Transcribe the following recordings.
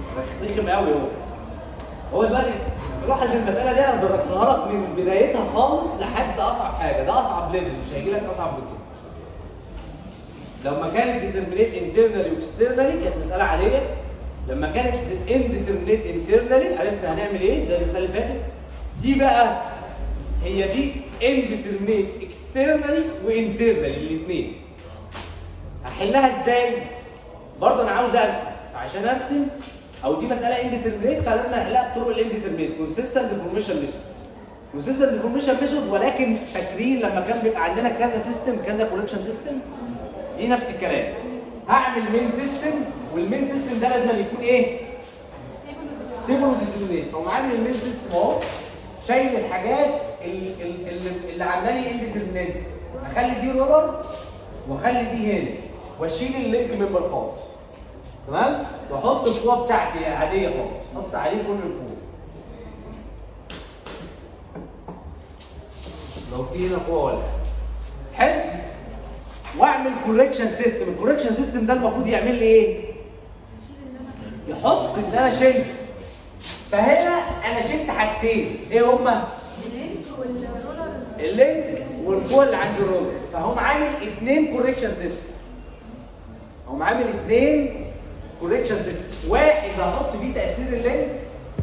رخم قوي هو هو دلوقتي لاحظ المساله دي انا درجتها لك من بدايتها خالص لحد اصعب حاجه ده اصعب ليفل مش هيجي لك اصعب من كده لما كانت ديترمينيت انترنالي واكسترنالي كانت مساله عاديه لما كانت انديترمينيت انترنالي عرفنا هنعمل ايه زي المثال اللي فاتت دي بقى هي دي انديترمينيت اكسترنالي وانترنالي الاثنين هحلها ازاي برضه انا عاوز ارسم فعشان ارسم او دي مساله انديترمينيت فلازم احلها بطرق الانديترمينيت كونسيستنت ديفورميشن ميثود كونسيستنت ديفورميشن ميثود ولكن فاكرين لما كان بيبقى عندنا كذا سيستم كذا كولكشن سيستم دي نفس الكلام هعمل مين سيستم والمين سيستم ده لازم يكون ايه ستيبل وديترمينيت فهو عامل المين سيستم اهو شايل الحاجات اللي, اللي, اللي عامله لي انديترمينيتس اخلي دي رولر واخلي دي هنج واشيل اللينك ممبر خالص تمام واحط القوه بتاعتي عاديه خالص احط عليه كل القوه لو في هنا قوه ولا حلو واعمل كوركشن سيستم الكوركشن سيستم ده المفروض يعمل لي ايه يحط اللي انا شلته فهنا انا شلت حاجتين ايه هما اللينك والرولر اللينك والقوه اللي عند الرولر فهم عامل اثنين كوركشن سيستم هم عامل اثنين كوركشن سيستم واحد هحط فيه تاثير اللينك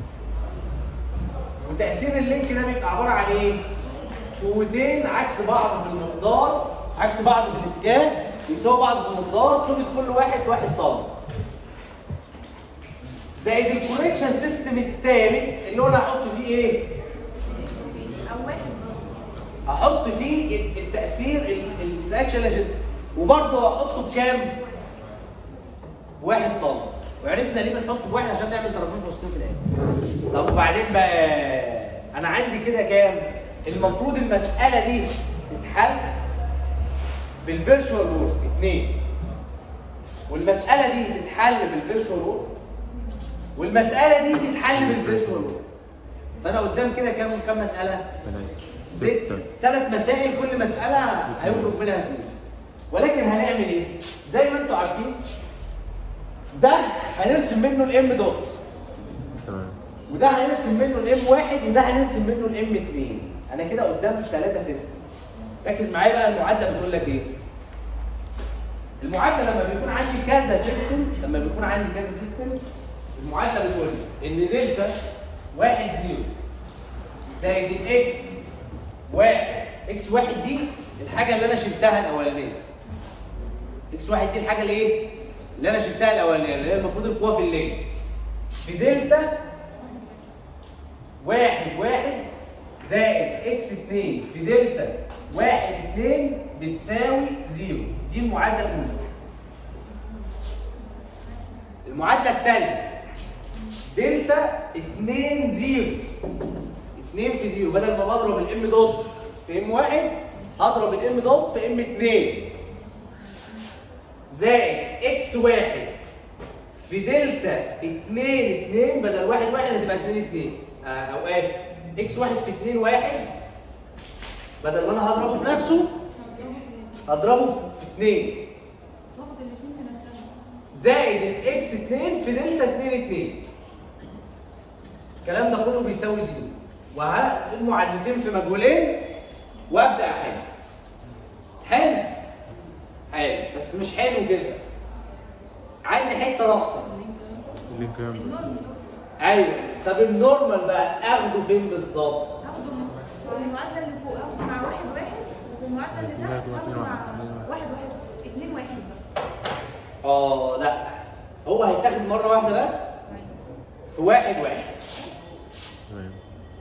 وتاثير اللينك ده بيبقى عباره عن ايه قوتين عكس بعض في المقدار عكس بعض في الاتجاه بيساووا بعض في المقدار قيمه كل واحد واحد طن زائد الكوركشن سيستم الثالث اللي هو انا هحط فيه ايه او واحد احط فيه ال- التاثير الفراكشن اللي شلته. وبرضه هحطه بكام؟ واحد طن وعرفنا ليه بنحطه بواحد عشان نعمل طرفين فاصلين في الاخر طب وبعدين بقى انا عندي كده كام؟ المفروض المساله دي تتحل بالفيرشوال وورد اثنين والمساله دي تتحل بالفيرشوال وورد والمساله دي تتحل بالفيرشوال وورد فانا قدام كده كام كام مساله؟ ست ثلاث مسائل كل مسألة هيخرج منها اثنين ولكن هنعمل ايه؟ زي ما انتم عارفين ده هنرسم منه الام دوت تمام وده هنرسم منه الام واحد وده هنرسم منه الام اثنين انا كده قدام ثلاثة سيستم ركز معايا بقى المعادلة بتقول لك ايه؟ المعادلة لما بيكون عندي كذا سيستم لما بيكون عندي كذا سيستم المعادلة بتقول لي ان دلتا واحد زيرو زائد الاكس واحد اكس واحد دي الحاجه اللي انا شلتها الاولانيه اكس واحد دي الحاجه اللي ايه اللي انا شلتها الاولانيه اللي هي المفروض القوه في الليل في دلتا واحد واحد زائد اكس اتنين في دلتا واحد اتنين بتساوي زيرو دي المعادله الاولى المعادله الثانيه دلتا 2 0 2 في 0 بدل ما بضرب الام دوت في ام 1 هضرب الام دوت في ام 2 زائد اكس 1 في دلتا 2 2 بدل 1 1 هتبقى 2 2 آه او اسف اكس 1 في 2 1 بدل ما انا هضربه في نفسه هضربه في 2 واخد الاثنين في نفسهم زائد الاكس 2 في دلتا 2 2 الكلام ده كله بيساوي زيرو وها المعادلتين في مجهولين وابدا احل حلو حلو بس مش حلو جدا عندي حته ناقصه اللينك يعمل النورمال ايوه طب النورمال بقى اخده فين بالظبط هاخده في المعادله اللي فوق هاخده مع واحد واحد وفي المعادله اللي لا، تحت اتنين هاخده واحد، مع واحد واحد اتنين واحد اه لا هو هيتاخد مره واحده بس في واحد واحد تمام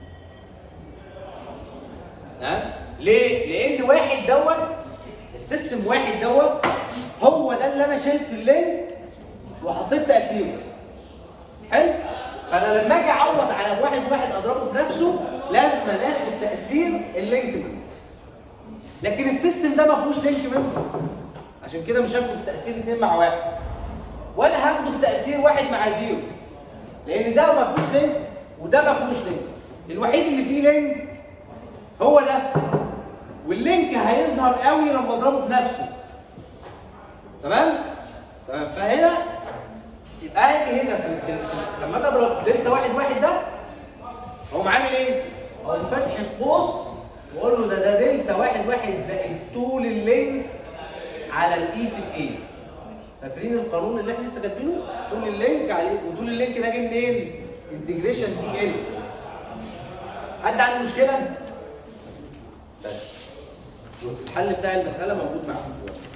تمام ليه؟ لان واحد دوت السيستم واحد دوت هو ده اللي انا شلت اللينك وحطيت تاثيره حلو فانا لما اجي اعوض على واحد واحد اضربه في نفسه لازم اخد تاثير اللينك منه لكن السيستم ده ما فيهوش لينك منه عشان كده مش هاخد في تاثير اثنين مع واحد ولا هاخده في تاثير واحد مع زيرو لان ده ما فيهوش لينك وده ما فيهوش لينك الوحيد اللي فيه لينك هو ده واللينك هيظهر قوي لما اضربه في نفسه تمام تمام فهنا يبقى اجي هنا في في لما اجي اضرب دلتا واحد واحد ده اقوم عامل ايه؟ اقوم فاتح القوس واقول له ده ده دلتا واحد واحد زائد طول اللينك على الاي في الاي فاكرين القانون اللي احنا لسه كاتبينه؟ طول اللينك عليه وطول اللينك ده جه منين؟ انتجريشن دي ال حد عنده مشكله؟ بس الحل بتاع المساله موجود معاكم دلوقتي